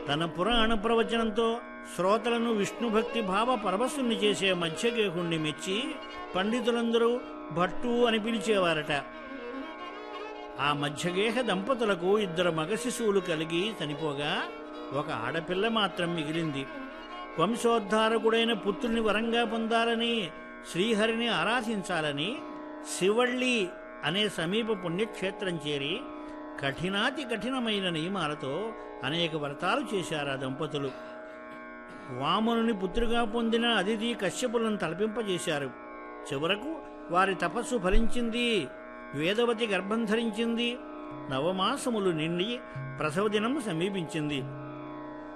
తన పురాణ ప్రవచనంతో శ్రోతలను విష్ణుభక్తి భావ పరవశుణ్ణి చేసే మధ్యగేహుణ్ణి మెచ్చి పండితులందరూ భట్టు అని పిలిచేవారట ఆ మధ్యగేహ దంపతులకు ఇద్దరు మగ శిశువులు కలిగి చనిపోగా ఒక ఆడపిల్ల మాత్రం మిగిలింది వంశోద్ధారకుడైన పుత్రుని వరంగా పొందాలని శ్రీహరిని ఆరాధించాలని శివళ్ళి అనే సమీప పుణ్యక్షేత్రం చేరి కఠినాతి కఠినమైన నియమాలతో అనేక వ్రతాలు చేశారు ఆ దంపతులు వామనుని పుత్రుగా పొందిన అదితి కశ్యపులను తలపింపజేశారు చివరకు వారి తపస్సు ఫలించింది వేదవతి గర్భం ధరించింది నవమాసములు నిండి ప్రసవ దినం సమీపించింది